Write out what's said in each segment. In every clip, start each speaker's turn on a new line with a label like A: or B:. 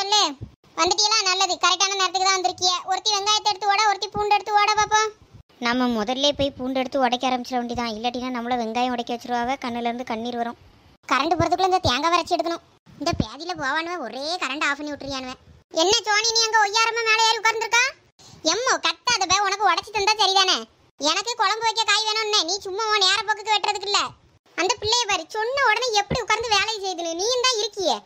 A: சொல்லு வந்துட்டீங்களா நல்லது கரெக்டான நேரத்துக்கு தான் வந்திருக்கிய ஒருத்தி வெங்காயத்தை எடுத்து ஓட ஒருத்தி பூண்டு எடுத்து ஓட பாப்போம்
B: நம்ம முதல்ல போய் பூண்டு எடுத்து உடைக்க ஆரம்பிச்சிட வேண்டியதான் இல்லாட்டினா நம்மள வெங்காயம் உடைக்க வச்சிருவாங்க கண்ணுல இருந்து கண்ணீர் வரும்
A: கரண்ட் போறதுக்குள்ள இந்த தேங்காய் வரைச்சி எடுக்கணும் இந்த பேதியில போவானுவன் ஒரே கரண்ட் ஆஃப் பண்ணி விட்டுறியானுவன் என்ன சோனி நீ அங்க ஒய்யாரமா மேலே ஏறி உட்கார்ந்துருக்கா எம்மோ கத்தாத பே உனக்கு உடச்சி தந்தா சரிதானே எனக்கு குழம்பு வைக்க காய் வேணும்னே நீ சும்மா உன் நேர போக்குக்கு வெட்டுறதுக்கு இல்ல அந்த பிள்ளைய பாரு சொன்ன உடனே எப்படி உட்கார்ந்து வேலையை செய்யுதுன்னு நீ தான் இருக்கியே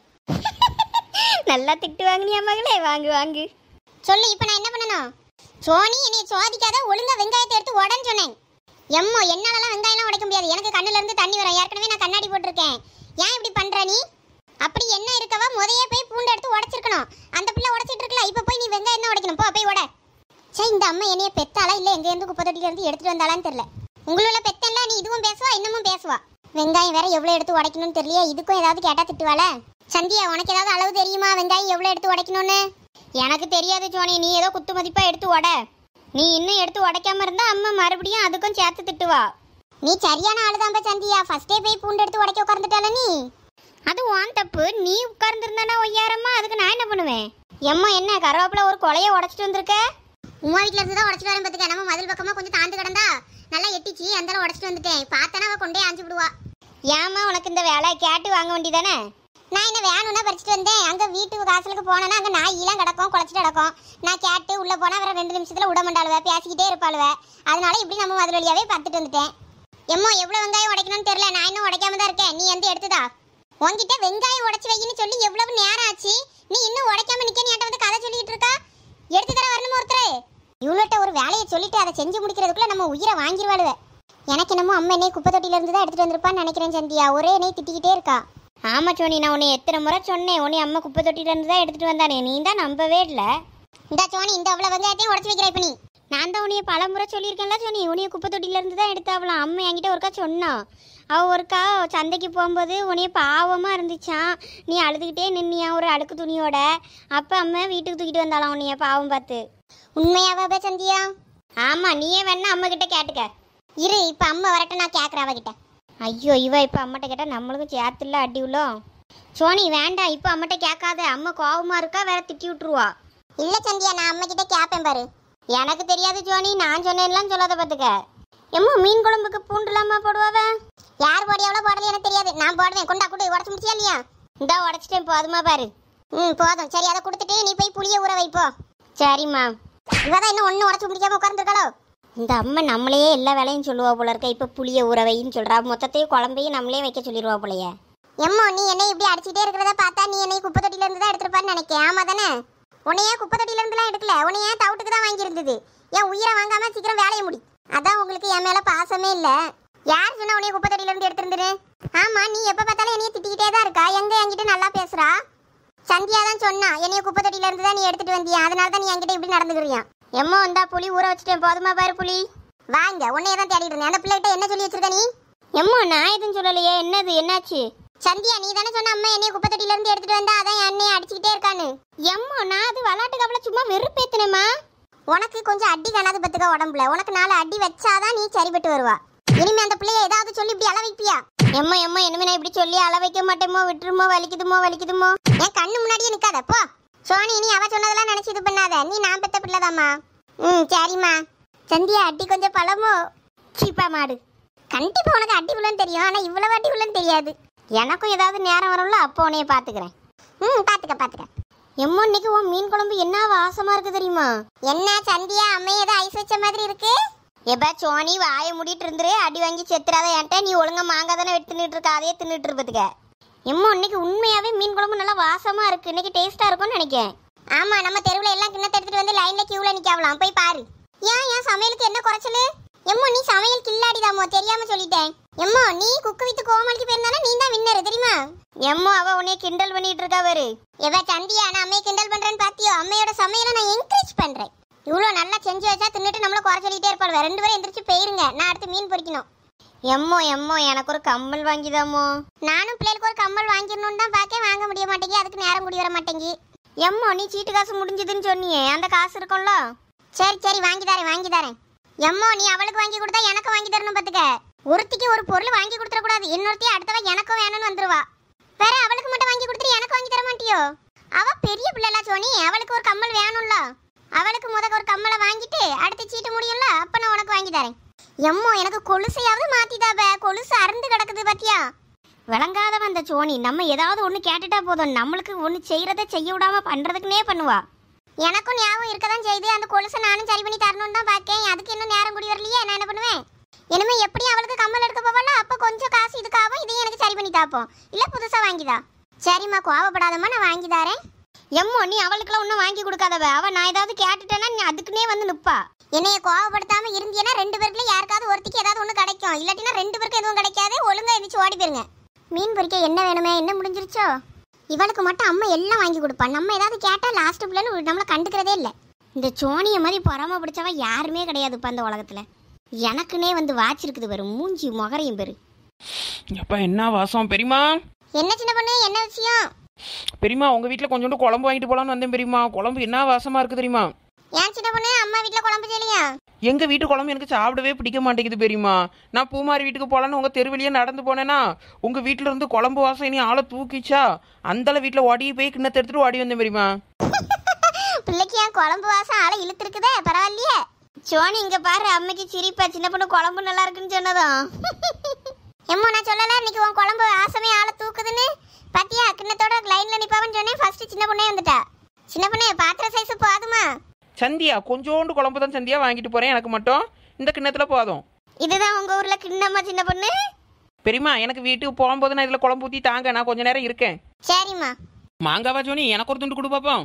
B: நல்லா திட்டு வாங்கினியா மகளே வாங்கு வாங்கு
A: சொல்லு இப்போ நான் என்ன பண்ணணும் சோனி என்னைய சோதிக்காத ஒழுங்கா வெங்காயத்தை எடுத்து உடன்னு சொன்னேன் எம்மோ என்னாலலாம் வெங்காயம்லாம் உடைக்க முடியாது எனக்கு கண்ணுல இருந்து தண்ணி வரும் ஏற்கனவே நான் கண்ணாடி போட்டிருக்கேன் ஏன் இப்படி பண்ற நீ அப்படி என்ன இருக்கவா முதையே போய் பூண்டு எடுத்து உடைச்சிருக்கணும் அந்த பிள்ளை உடைச்சிட்டு இருக்கல இப்போ போய் நீ வெங்காயம் தான் உடைக்கணும் போ போய் உட சே இந்த அம்மா என்னைய பெத்தாளா இல்ல எங்க இருந்து குப்பை தொட்டில இருந்து எடுத்துட்டு வந்தாளான்னு தெரியல உங்களோட பெத்தல்ல நீ இதுவும் பேசுவா இன்னமும் பேசுவா வெங்காயம் வேற எவ்வளவு எடுத்து உடைக்கணும்னு தெரியல இதுக்கும் ஏதாவது கேட்டா திட்டுவாள சந்தியா உனக்கு ஏதாவது அளவு தெரியுமா வெங்காயம் எவ்வளவு எடுத்து உடைக்கணும்னு
B: எனக்கு தெரியாது ஜோனி நீ ஏதோ குத்து மதிப்பா எடுத்து உட நீ இன்னும் எடுத்து உடைக்காம இருந்தா அம்மா மறுபடியும் அதுக்கும் சேர்த்து திட்டுவா
A: நீ சரியான ஆளுதான்பா சந்தியா ஃபர்ஸ்டே போய் பூண்டு எடுத்து உடைக்க உட்கார்ந்துட்டால நீ
B: அது உன் தப்பு நீ உட்கார்ந்துருந்தானா ஒய்யாரம்மா அதுக்கு நான் என்ன பண்ணுவேன் எம்மா என்ன கருவேப்பில ஒரு கொலைய உடைச்சிட்டு வந்திருக்க
A: உமா வீட்ல இருந்து தான் உடைச்சிட்டு வரேன் பாத்துக்க நம்ம மதில் பக்கமா கொஞ்சம் தாழ்ந்து கிடந்தா நல்லா எட்டிச்சு அந்த உடைச்சிட்டு வந்துட்டேன் பார்த்தனா அவ கொண்டே ஆஞ்சு விடுவா
B: ஏம்மா உனக்கு இந்த வேலை கேட்டு வாங்க வேண்டியதானே
A: நான் என்ன வேணும்னா பறிச்சுட்டு வந்தேன் அங்க வீட்டு காசுலுக்கு போனேன்னா அங்க நாயெல்லாம் கிடக்கும் குழச்சிட்டு கிடக்கும் நான் கேட்டு உள்ள போனா வேற ரெண்டு நிமிஷத்துல விட மாட்டாளுவ பேசிக்கிட்டே இருப்பாளுவ அதனால இப்படி நம்ம மதுர வழியாவே பார்த்துட்டு வந்துட்டேன் எம்மோ எவ்வளவு வெங்காயம் உடைக்கணும்னு தெரியல நான் இன்னும் உடைக்காம தான் இருக்கேன் நீ வந்து எடுத்துதா உன்கிட்ட வெங்காயம் உடைச்சு வையின்னு சொல்லி எவ்வளவு நேரம் ஆச்சு நீ இன்னும் உடைக்காம நிக்க நீ என்கிட்ட வந்து கதை சொல்லிட்டு இருக்கா எடுத்து தர வரணும் ஒருத்தர் இவ்வளோட்ட ஒரு வேலையை சொல்லிட்டு அதை செஞ்சு முடிக்கிறதுக்குள்ள நம்ம உயிரை வாங்கிடுவாளுவ எனக்கு என்னமோ அம்மா என்னை குப்பை தொட்டில இருந்து தான் எடுத்துட்டு வந்திருப்பான்னு நினைக்கிறேன் சந்தியா ஒரே என்னை திட்டிக்கிட்டே இருக்கா
B: ஆமா சோனி நான் உன்னை எத்தனை முறை சொன்னேன் உன்னை அம்மா குப்பை தொட்டில இருந்து தான் எடுத்துட்டு வந்தானே நீ தான் நம்பவே இல்லை
A: இந்த சோனி இந்த அவ்வளவு வெங்காயத்தையும் உடச்சு வைக்கிற இப்ப நீ
B: நான் தான் உன்னைய பல முறை சொல்லியிருக்கேன்ல சோனி உன்னைய குப்பை தொட்டில இருந்து தான் எடுத்தாவலாம் அம்மா என்கிட்ட ஒருக்கா சொன்னான் அவ ஒருக்கா சந்தைக்கு போகும்போது உன்னைய பாவமா இருந்துச்சான் நீ அழுதுகிட்டே நின்னியா ஒரு அழுக்கு துணியோட அப்ப அம்மா வீட்டுக்கு தூக்கிட்டு வந்தாலாம் உன்னைய பாவம் பார்த்து
A: உண்மையாவே சந்தியா
B: ஆமா நீயே வேணா அம்மா கிட்ட கேட்டுக்க
A: இரு இப்ப அம்மா வரட்டும் நான் கேக்குறேன் அவகிட்ட
B: ஐயோ இவ இப்போ அம்மாட்ட கேட்டால் நம்மளுக்கும் சேர்த்துல அடி உள்ளோம் சோனி வேண்டாம் இப்போ அம்மாட்ட கேட்காத அம்மா கோவமா இருக்கா வேற திட்டி விட்டுருவா
A: இல்ல சந்தியா நான் அம்மா கிட்ட கேப்பேன் பாரு
B: எனக்கு தெரியாது ஜோனி நான் சொன்னேன்லாம் சொல்லாத பார்த்துக்க எம்மா மீன் குழம்புக்கு பூண்டு இல்லாம போடுவாவ
A: யார் போடி எவ்வளவு போடல எனக்கு தெரியாது நான் போடுவேன் கொண்டா கொடு உடச்சு முடிச்சியா இல்லையா
B: இந்தா உடச்சிட்டேன் போதுமா பாரு
A: ம் போதும் சரி அதை கொடுத்துட்டு நீ போய் புளிய ஊற வைப்போ
B: சரிம்மா
A: இவதான் இன்னும் ஒண்ணு உடச்சு முடிக்காம உட்கார்ந்துருக்காளோ
B: இந்த அம்மா நம்மளையே எல்லா வேலையும் சொல்லுவா போல இருக்க இப்போ புளிய ஊற வைன்னு சொல்றா மொத்தத்தையும் குழம்பையும் நம்மளே வைக்க சொல்லிடுவா போலயே
A: எம்மோ நீ என்னை இப்படி அடிச்சுட்டே இருக்கிறத பார்த்தா நீ என்னை குப்பை தொட்டில இருந்து தான் எடுத்திருப்பான்னு நினைக்கிறேன் ஆமா தானே உன்னையே குப்பை தொட்டில இருந்துலாம் எடுக்கல உன்னையே தவுட்டுக்கு தான் வாங்கியிருந்தது என் உயிரை வாங்காம சீக்கிரம் வேலையை முடி அதான் உங்களுக்கு என் மேல பாசமே இல்ல யார் சொன்னா உன்னைய குப்பை தொட்டில இருந்து எடுத்திருந்தது ஆமா நீ எப்ப பார்த்தாலும் என்னைய திட்டிக்கிட்டே தான் இருக்கா எங்க என்கிட்ட நல்லா பேசுறா சந்தியா தான் சொன்னா என்னைய குப்பை தொட்டில இருந்து தான் நீ எடுத்துட்டு வந்தியா அதனால தான் நீ என்கிட்ட இப்படி நடந்துக்கிறியா
B: எம்மா வந்தா புளி ஊற வச்சுட்டேன் போதுமா பாரு புளி
A: வாங்க உன்னைய தான் தேடிட்டு இருந்தேன் அந்த பிள்ளைகிட்ட என்ன சொல்லி வச்சிருக்க நீ
B: எம்மா நான் எதுவும் சொல்லலையே என்னது என்னாச்சு
A: சந்தியா நீ தானே சொன்ன அம்மா என்னைய குப்பை தொட்டில இருந்து எடுத்துட்டு வந்தா அதான் என்னைய அடிச்சுக்கிட்டே இருக்கான்னு
B: எம்மா நான் அது விளாட்டுக்கு அவளை சும்மா வெறுப்பேத்தினேம்மா
A: உனக்கு கொஞ்சம் அடி காணாது பத்துக்க உடம்புல உனக்கு நாலு அடி வச்சாதான் நீ சரிப்பட்டு வருவா இனிமே அந்த பிள்ளைய ஏதாவது சொல்லி இப்படி அள வைப்பியா
B: எம்மா எம்மா இனிமே நான் இப்படி சொல்லி அள வைக்க மாட்டேமோ விட்டுருமோ வலிக்குதுமோ வலிக்குதுமோ
A: என் கண்ணு முன்னாடியே நிக்காத போ சோனி நீ அவ சொன்னதெல்லாம் நினைச்சு இது பண்ணாத நீ நான் பெத்த பிள்ளைதாம்மா ம் சரிம்மா சந்தியா அடி கொஞ்சம் பழமோ
B: சீப்பா மாடு
A: கண்டிப்பா உனக்கு அடி விழுன்னு தெரியும் ஆனா இவ்வளவு அடி விழுன்னு தெரியாது
B: எனக்கும் ஏதாவது நேரம் வரும்ல அப்போ உன்னைய பாத்துக்கிறேன்
A: ம் பாத்துக்க பாத்துக்க
B: எம்மா இன்னைக்கு உன் மீன் குழம்பு என்ன வாசமா இருக்கு தெரியுமா
A: என்ன சந்தியா அம்மை ஏதோ ஐஸ் வச்ச மாதிரி இருக்கு
B: எப்ப சோனி வாயை மூடிட்டு இருந்துரு அடி வாங்கி செத்துறாத என்கிட்ட நீ ஒழுங்கா மாங்காய் தானே வெட்டி தின்னுட்டு இருக்க அதே தின்னுட்டு இருப்பதுக்க எம்மா இன்னைக்கு உண்மையாவே மீன் குழம்பு நல்லா வாசமா இருக்கு இன்னைக்கு டேஸ்டா இருக்கும்னு நினைக்கிறேன்
A: ஆமா நம்ம தெருவுல எல்லாம் கிண்ணத்தை எடுத்துட்டு வந்து லைன்ல கியூல நிக்காவலாம் போய் பாரு ஏன் ஏன் சமையலுக்கு என்ன குறைச்சலு எம்மோ நீ சமையல் கில்லாடிதாமோ தெரியாம சொல்லிட்டேன் எம்மோ நீ குக்கு வித்து கோமாளிக்கு போயிருந்தானா நீ தான் வின்னர் தெரியுமா
B: எம்மா அவ உன்னைய கிண்டல் பண்ணிட்டு இருக்கா பாரு
A: எவ சந்தியா நான் அம்மையை கிண்டல் பண்றேன்னு பாத்தியோ அம்மையோட சமையலை நான் என்கரேஜ் பண்றேன் இவ்வளவு நல்லா செஞ்சு வச்சா தின்னுட்டு நம்மள குறை சொல்லிட்டே இருப்பாள் ரெண்டு பேரும் எந்திரிச்சு போயிருங்க நான் அடுத்து மீன் பொரிக்கணும்
B: எம்மோ எம்மோ எனக்கு ஒரு கம்மல் வாங்கிதாமோ
A: நானும் பிள்ளைகளுக்கு ஒரு கம்மல் வாங்கிடணும்னு தான் பார்க்க வாங்க முடிய மாட்டேங்கி அதுக்கு நேரம் கூடி வர மாட்டேங்கி
B: எம்மோ நீ சீட்டு காசு முடிஞ்சதுன்னு சொன்னியே அந்த காசு இருக்கும்ல
A: சரி சரி வாங்கி தரேன் வாங்கி தரேன் எம்மோ நீ அவளுக்கு வாங்கி கொடுத்தா எனக்கு வாங்கி தரணும் பாத்துக்க ஒருத்திக்கு ஒரு பொருள் வாங்கி கொடுத்துட கூடாது இன்னொருத்தி அடுத்தவ எனக்கும் வேணும்னு வந்துருவா வேற அவளுக்கு மட்டும் வாங்கி கொடுத்துட்டு எனக்கு வாங்கி தர மாட்டியோ அவ பெரிய பிள்ளைல சோனி அவளுக்கு ஒரு கம்மல் வேணும்ல அவளுக்கு முத ஒரு கம்மலை வாங்கிட்டு அடுத்து சீட்டு முடியும்ல அப்ப நான் உனக்கு வாங்கி தரேன் எம்மோ எனக்கு கொலுசையாவது மாத்திதாப கொலுசு அறுந்து கிடக்குது பாத்தியா
B: விளங்காதவன் அந்த சோனி நம்ம ஏதாவது ஒன்று கேட்டுட்டா போதும் நம்மளுக்கு ஒன்று செய்யறத செய்ய விடாம பண்றதுக்குனே பண்ணுவா
A: எனக்கும் ஞாபகம் இருக்கதான் செய்து அந்த கொலுசை நானும் சரி பண்ணி தரணும்னு தான் பார்க்கேன் அதுக்கு இன்னும் நேரம் கூடி வரலையே நான் என்ன பண்ணுவேன் இனிமே எப்படி அவளுக்கு கம்மல் எடுக்க போவல அப்ப கொஞ்சம் காசு இதுக்காகும் இதையும் எனக்கு சரி பண்ணி தாப்போம் இல்ல புதுசா வாங்கிதா சரிம்மா கோவப்படாதம்மா நான் வாங்கி தரேன்
B: எம்மோ நீ அவளுக்குலாம் ஒன்றும் வாங்கி கொடுக்காதவ அவ நான் ஏதாவது கேட்டுட்டேன்னா நீ அதுக்குன்னே வந்து நிப்பா
A: என்னைய கோவப்படுத்தாம இருந்தீங்கன்னா ரெண்டு பேருக்குள்ள யாருக்காவது ஒருத்திக்கு ஏதாவது ஒண்ணு கிடைக்கும் இல்லாட்டினா ரெண்டு பேருக்கு எதுவும் கிடைக்காது ஒழுங்கா எதிச்சு ஓடி போயிருங்க மீன் பொரிக்க என்ன வேணுமே என்ன முடிஞ்சிருச்சோ இவளுக்கு மட்டும் அம்மா எல்லாம் வாங்கி கொடுப்பா நம்ம ஏதாவது கேட்டா லாஸ்ட் பிள்ளைன்னு நம்மள கண்டுக்கிறதே இல்லை
B: இந்த சோனிய மாதிரி பொறாம பிடிச்சவ யாருமே கிடையாது இப்ப அந்த உலகத்துல எனக்குனே வந்து வாச்சிருக்குது பாரு மூஞ்சி முகரையும் பேரு
C: எப்பா என்ன வாசம் பெரியமா
A: என்ன சின்ன பொண்ணு என்ன விஷயம்
C: பெரியமா உங்க வீட்டில் கொஞ்சோண்டு குழம்பு வாங்கிட்டு போலான்னு வந்தேன் பெரியமா குழம்பு என்ன வாசமா இருக்கு தெரியுமா
A: ஏன் சின்ன பொண்ணு அம்மா வீட்ல குழம்பு செய்யலையா
C: எங்க வீட்டு குழம்பு எனக்கு சாப்பிடவே பிடிக்க மாட்டேங்குது பெரியமா நான் பூமாரி வீட்டுக்கு போலான்னு உங்க தெருவழியே நடந்து போனேன்னா உங்க வீட்டுல இருந்து குழம்பு வாசம் இனி ஆளை தூக்கிச்சா அந்தள வீட்டுல ஓடி போய் கிண்ணத்தை எடுத்துட்டு ஓடி வந்தேன் பெரியமா
A: பிள்ளைக்கு ஏன் குழம்பு வாசம் ஆளை இழுத்துருக்குதே பரவாயில்லையே
B: சோனி இங்க பாரு அம்மைக்கு சிரிப்பா சின்ன பொண்ணு குழம்பு நல்லா இருக்குன்னு சொன்னதும்
A: எம்மோ நான் சொல்லல இன்னைக்கு உன் குழம்பு வாசமே ஆளை தூக்குதுன்னு பாத்தியா கிண்ணத்தோட லைன்ல நிப்பாவன்னு சொன்னேன் ஃபர்ஸ்ட் சின்ன பொண்ணே வந்துட்டா சின்ன பொண்ணே பாத்திர சைஸ் போதுமா
C: சந்தியா கொஞ்சோண்டு குழம்பு தான் சந்தியா வாங்கிட்டு போறேன் எனக்கு மட்டும் இந்த கிண்ணத்துல போதும்
B: இதுதான் உங்க ஊர்ல கிண்ணம்மா சின்ன பொண்ணு
C: பெரியமா எனக்கு வீட்டுக்கு போகும்போது நான் இதுல குழம்பு ஊத்தி தாங்க நான் கொஞ்ச நேரம் இருக்கேன்
A: சரிம்மா
C: மாங்காவா ஜோனி எனக்கு ஒரு துண்டு கொடு பாப்போம்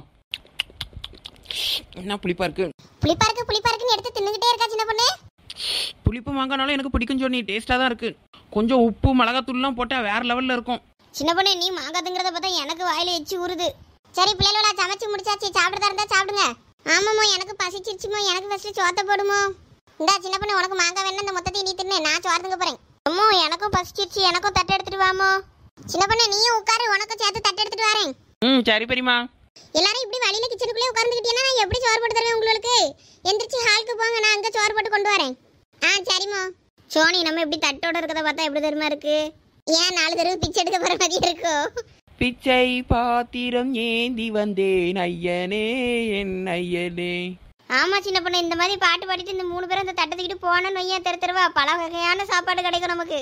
C: என்ன புளிப்பா இருக்கு
A: புளிப்பா இருக்கு புளிப்பா இருக்குன்னு எடுத்து தின்னுகிட்டே இருக்கா சின்ன பொண்ணு
C: புளிப்பு மாங்கானாலும் எனக்கு பிடிக்கும் ஜோனி டேஸ்டா தான் இருக்கு கொஞ்சம் உப்பு மிளகாத்தூள்லாம் போட்டா வேற லெவல்ல இருக்கும்
B: சின்ன பொண்ணு நீ மாங்காதுங்கிறத பார்த்தா எனக்கு வாயில எச்சி ஊறுது
A: சரி பிள்ளைகளா சமைச்சு முடிச்சாச்சு சாப்பிடுறதா இருந்தா சாப்பிடுங்க ஆமாமோ எனக்கு பசிச்சிருச்சுமோ எனக்கு ஃபர்ஸ்ட் சோத்த போடுமோ இந்தா சின்ன பொண்ணு உனக்கு மாங்காய் வேணும் இந்த மொத்தத்தை நீ தின்னு நான் சோறுங்க போறேன்
B: அம்மோ எனக்கும் பசிச்சிருச்சு எனக்கும் தட்டை எடுத்துட்டு வாமோ
A: சின்ன பொண்ணு நீயும் உட்காரு உனக்கும் சேர்த்து தட்டு எடுத்துட்டு வரேன்
C: ம் சரி பெரியமா
A: எல்லாரும் இப்படி வழியில கிச்சனுக்குள்ளே உட்கார்ந்துக்கிட்டீங்கன்னா நான் எப்படி சோறு போட்டு தருவேன் உங்களுக்கு எந்திரிச்சு ஹாலுக்கு போங்க நான் அங்க சோறு போட்டு கொண்டு வரேன் ஆ சரிம்மா
B: சோனி நம்ம இப்படி தட்டோட இருக்கத பார்த்தா எப்படி தெரியுமா இருக்கு
A: ஏன் நாலு தடவை பிச்சை எடுக்க போற மாதிரி இருக்கும்
C: பிச்சை பாத்திரம் ஏந்தி வந்தேன் ஐயனே என் ஐயனே
B: ஆமா சின்ன பொண்ணு இந்த மாதிரி பாட்டு பாடிட்டு இந்த மூணு பேரும் அந்த தட்டை தூக்கிட்டு போனோன்னு வையன் தெரு தெருவா பல வகையான சாப்பாடு கிடைக்கும் நமக்கு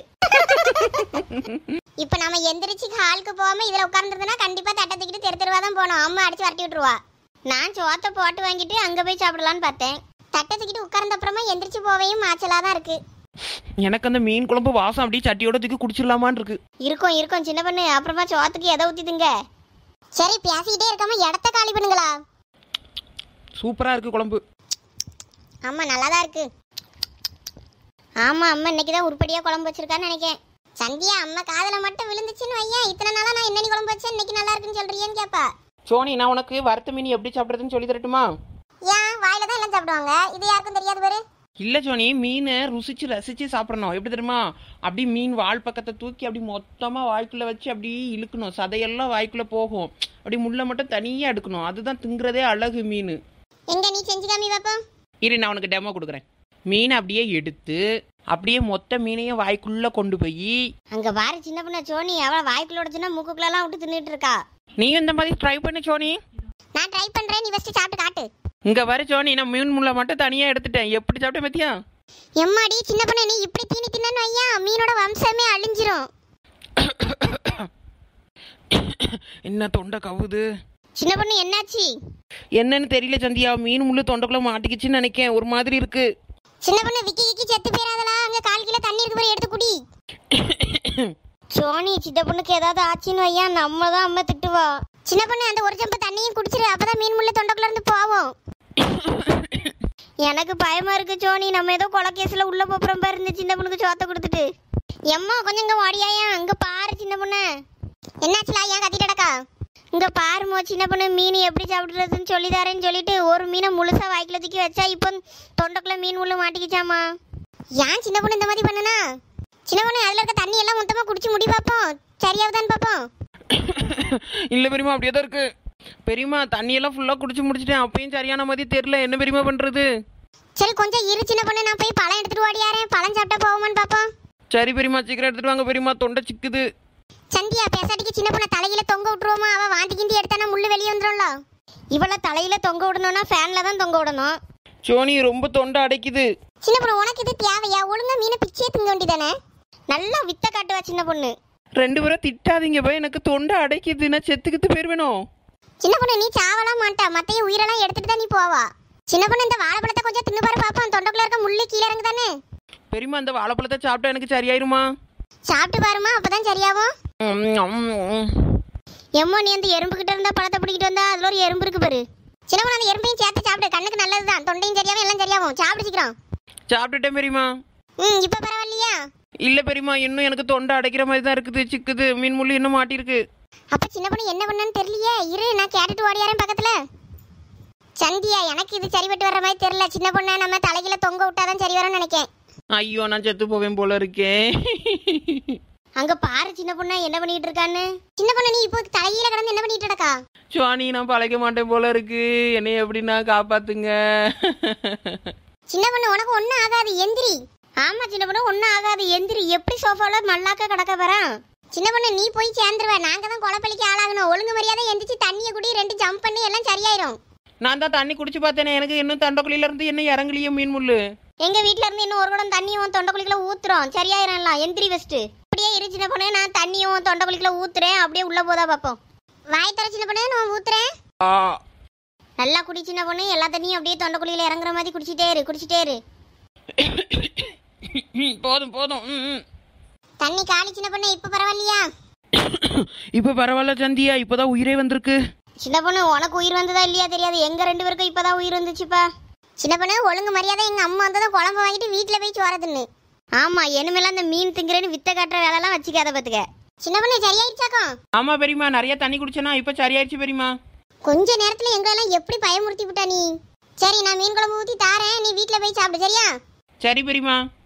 A: இப்போ நாம எந்திரிச்சு ஹாலுக்கு போகாம இதுல உட்கார்ந்துருந்தா கண்டிப்பா தட்டை தூக்கிட்டு தெரு தெருவா தான் போனோம் அம்மா அடிச்சு வரட்டி விட்டுருவா
B: நான் சோத்தை போட்டு வாங்கிட்டு அங்க போய் சாப்பிடலான்னு பார்த்தேன்
A: தட்டை தூக்கிட்டு உட்கார்ந்த அப்புறமா எந்திரிச்சு போவையும் மாச்சலா தான் இருக்கு
C: எனக்கு அந்த மீன் குழம்பு வாசம் அப்படியே சட்டியோட தூக்கி குடிச்சிடலாமான்னு இருக்கு
B: இருக்கும் இருக்கும் சின்ன பொண்ணு அப்புறமா சோத்துக்கு எதை ஊத்திதுங்க
A: சரி பேசிக்கிட்டே இருக்காம இடத்த காலி பண்ணுங்களா
C: சூப்பரா இருக்கு குழம்பு
A: ஆமா நல்லா தான் இருக்கு
B: ஆமா அம்மா இன்னைக்கு தான் உருப்படியா குழம்பு வச்சிருக்கான்னு நினைக்கேன்
A: சந்தியா அம்மா காதுல மட்டும் விழுந்துச்சுன்னு வையன் இத்தனை நாளா நான் என்னடி குழம்பு வச்சேன் இன்னைக்கு நல்லா இருக்குன்னு சொல்றியேன்னு கேப்பா
C: சோனி நான் உனக்கு வறுத்த மீன் எப்படி சாப்பிடுறதுன்னு சொல்லி தரட்டுமா
A: ஏன் வாயில தான் எல்லாம் சாப்பிடுவாங்க இது யாருக்கும் தெரியாது பாரு
C: இல்ல சோனி மீனை ருசிச்சு ரசிச்சு சாப்பிடணும் எப்படி தெரியுமா அப்படி மீன் வால் பக்கத்தை தூக்கி அப்படி மொத்தமா வாய்க்குள்ள வச்சு அப்படி இழுக்கணும் சதையெல்லாம் வாய்க்குள்ள போகும் அப்படி முள்ள மட்டும் தனியா எடுக்கணும் அதுதான் திங்குறதே அழகு மீன்
A: எங்க நீ செஞ்சு காமி பாப்போம்
C: இரு நான் உனக்கு டெமோ கொடுக்குறேன் மீனை அப்படியே எடுத்து அப்படியே மொத்த மீனையும் வாய்க்குள்ள கொண்டு போய்
B: அங்க பாரு சின்ன பொண்ணு சோனி அவளை வாய்க்குள்ள உடச்சுன்னா மூக்குக்குள்ளலாம் விட்டு தின்னுட்டு இருக்கா
C: நீயும் இந்த மாதிரி ட்ரை பண்ணு சோனி
A: நான் ட்ரை பண்றேன் நீ ஃபர்ஸ்ட் சாப்பிட்டு காட்டு
C: இங்க வர சோனி நான் மீன் முள்ள மட்டும் தனியா எடுத்துட்டேன் எப்படி சாப்பிட்டேன் பத்தியா
A: எம்மாடி சின்ன பொண்ணு நீ இப்படி தீனி தின்னு ஐயா மீனோட வம்சமே அழிஞ்சிரும்
C: என்ன தொண்டை கவுது
B: சின்ன பொண்ணு என்னாச்சு
C: என்னன்னு தெரியல சந்தியா மீன் முள்ளு தொண்டைக்குள்ள மாட்டிக்கிச்சுன்னு நினைக்கேன் ஒரு மாதிரி இருக்கு
A: சின்ன பொண்ணு விக்கி விக்கி செத்து போயிடாதலா அங்க கால் கிலோ தண்ணி இருக்கு பாரு எடுத்து குடி
B: சோனி சித்த பொண்ணுக்கு ஏதாவது ஆச்சுன்னு வையா நம்ம தான் அம்மா திட்டுவா
A: சின்ன பொண்ணு அந்த ஒரு செம்பு தண்ணியும் குடிச்சிரு அப்பதான் மீன் முள்ள தொண்டைக்குள்ள இருந்து போவோம்
B: எனக்கு பயமா இருக்கு சோனி நம்ம ஏதோ கொலை கேஸ்ல உள்ள போறோம் பாரு இந்த சின்ன பொண்ணுக்கு சோத்த கொடுத்துட்டு எம்மா கொஞ்சம் இங்க ஓடியாயா அங்க பாரு சின்ன பொண்ணு
A: என்னாச்சுலா ஏன் கத்திட்டு கிடக்கா
B: இங்க பாருமோ சின்ன பொண்ணு மீன் எப்படி சாப்பிடுறதுன்னு சொல்லி தரேன்னு சொல்லிட்டு ஒரு மீனை முழுசா வாய்க்குல தூக்கி வச்சா இப்போ தொண்டைக்குள்ள மீன் உள்ள மாட்டிக்கிச்சாமா
A: ஏன் சின்ன பொண்ணு இந்த மாதிரி பண்ணுனா சின்ன பொண்ணு அதுல இருக்க தண்ணி எல்லாம் மொத்தமா குடிச்சு முடி பாப்போம் சரியாவுதான்னு பாப்போம்
C: இல்ல பெரியமா அப்படியே தான் இருக்கு பெரியமா தண்ணியெல்லாம் ஃபுல்லா குடிச்சு முடிச்சிட்டேன் அப்பயும் சரியான மாதிரி தெரியல என்ன பெரியமா பண்றது
A: சரி கொஞ்சம் இரு சின்ன பொண்ணு நான் போய் பழம் எடுத்துட்டு ஓடியாரேன் பழம் சாப்பிட்டா போவோமான்னு பாப்போம்
C: சரி பெரியமா சீக்கிரம் எடுத்துட்டு வாங்க பெரியமா தொண்டை சிக்குது
A: சந்தியா பேசாட்டிக்கு சின்ன பொண்ணை தலையில தொங்க விட்டுருவோமா அவ வாந்தி கிண்டி எடுத்தானா முள்ளு வெளியே வந்துடும்ல
B: இவளை தலையில தொங்க விடணும்னா ஃபேன்ல தான் தொங்க விடணும்
C: சோனி ரொம்ப தொண்டை அடைக்குது
A: சின்ன பொண்ணு உனக்கு இது தேவையா ஒழுங்கா மீனை பிச்சே திங்க வேண்டியதானே
B: நல்லா வித்த காட்டுவா சின்ன பொண்ணு
C: ரெண்டு பேரும் திட்டாதீங்க பா எனக்கு தொண்டை அடைக்குது நான் செத்துக்கிட்டு போயிருவேணும்
A: சின்ன பொண்ணு நீ சாவலாம் மாட்டா மத்தைய உயிரெல்லாம் எடுத்துட்டு தான் நீ போவா சின்ன பொண்ணு இந்த வாழைப்பழத்தை கொஞ்சம் தின்னு பாரு பாப்போம் தொண்டைக்குள்ள இருக்க முள்ளு கீழே இறங்கு தானே
C: பெரியம்மா அந்த வாழைப்பழத்தை சாப்பிட்டா எனக்கு சரியாயிருமா
A: சாப்பிட்டு பாருமா அப்பதான் சரியாகும்
C: ம், ம், ம்.
B: எம்மோ நீ அந்த எறும்பு கிட்ட இருந்தா பழத்தை பிடிக்கிட்டு வந்தா அதுல ஒரு எறும்பு இருக்கு பாரு
A: சின்ன பொண்ணு அந்த எறும்பையும் சேர்த்து சாப்பிடு கண்ணுக்கு நல்லதுதான் தொண்டையும் சரியாகும் எல்லாம் சரியாகும் சாப்பிடு சீக்கிரம்
C: சாப்பிட்டுட்டேன் பெரியம்மா
A: ம் இப்ப பரவாயில்லையா
C: இல்ல பெரியம்மா இன்னும் எனக்கு தொண்டை அடைக்கிற மாதிரி தான் இருக்குது சிக்குது மீன் முள்ளு இன்னும் மாட்டிருக்கு
A: அப்ப சின்ன பொண்ணு என்ன பண்ணன்னு தெரியலையே இரு நான் கேட்டுட்டு ஓடியாரேன் பக்கத்துல சந்தியா எனக்கு இது சரிபட்டு வர்ற மாதிரி தெரியல சின்ன பொண்ணை நம்ம தலையில தொங்க விட்டாதான் சரி வரும்னு நினைக்கேன்
C: ஐயோ நான் செத்து போவேன் போல இருக்கேன்
B: அங்க பாரு சின்ன பொண்ணு என்ன பண்ணிட்டு இருக்கான்னு
A: சின்ன பொண்ணு நீ இப்போ தலையில கிடந்து என்ன பண்ணிட்டு இருக்கா
C: சுவானி நான் பழைக்க மாட்டேன் போல இருக்கு என்னை எப்படின்னா காப்பாத்துங்க
A: சின்ன பொண்ணு உனக்கு ஒண்ணும் ஆகாது எந்திரி
B: ஆமா சின்ன பொண்ணு ஒன்னும் ஆகாது எந்திரி எப்படி சோஃபால மல்லாக்க கிடக்க வரேன்
A: சின்ன பொண்ணு நீ போய் சேர்ந்துருவ நாங்க தான் குழப்பலிக்கு ஆளாகணும் ஒழுங்கு மரியாதை எந்திரிச்சு தண்ணியை குடி ரெண்டு ஜம்ப் பண்ணி எல்லாம் சரியாயிரும்
C: நான் தான் தண்ணி குடிச்சு பார்த்தேனே எனக்கு இன்னும் தண்டக்குழியில இருந்து என்ன இறங்கலையே மீன் முள்ளு
B: எங்க வீட்ல இருந்து இன்னும் ஒரு குடம் தண்ணியும் தொண்டை குழிக்குள்ள ஊத்துறோம் சரியாயிரம்லாம் எந்திரி ஃபர்ஸ்ட் அப்படியே இரு சின்ன பொண்ணு நான் தண்ணியும் தொண்டை குழிக்குள்ள ஊத்துறேன் அப்படியே உள்ள போதா பாப்போம்
A: வாய் தர சின்ன பொண்ணு நான் ஊத்துறேன்
C: ஆ
B: நல்லா குடி சின்ன பொண்ணு எல்லா தண்ணியும் அப்படியே தொண்டை குழியில இறங்குற மாதிரி குடிச்சிட்டே இரு குடிச்சிட்டே இரு
C: போதும் போதும் ம், ம்.
A: தண்ணி காலி சின்ன பொண்ணு இப்ப பரவாயில்லையா
C: இப்ப பரவாயில்ல சந்தியா இப்பதான் உயிரே வந்திருக்கு
B: சின்ன பொண்ணு உனக்கு உயிர் வந்ததா இல்லையா தெரியாது எங்க ரெண்டு பேருக்கும் இப்பதான் உயிர் வந்துச்சுப்பா
A: சின்ன பொண்ணு ஒழுங்கு மரியாதை எங்க அம்மா வந்ததும் குழம்பு வாங்கிட்டு வீட்டுல போய் சோற தின்னு
B: ஆமா இனிமேலாம் அந்த மீன் திங்கிறேன்னு வித்த காட்டுற வேலைலாம் வச்சுக்காத பாத்துக்க
A: சின்ன பொண்ணு சரியாயிடுச்சாக்கும்
C: ஆமா பெரியம்மா நிறைய தண்ணி குடிச்சேனா இப்ப சரியாயிருச்சு பெரியம்மா
A: கொஞ்ச நேரத்துல எங்களெல்லாம் எப்படி பயமுறுத்தி விட்டா நீ சரி நான் மீன் குழம்பு ஊத்தி தாரேன் நீ வீட்ல போய் சாப்பிடு சரியா
C: சரி பெரியம்மா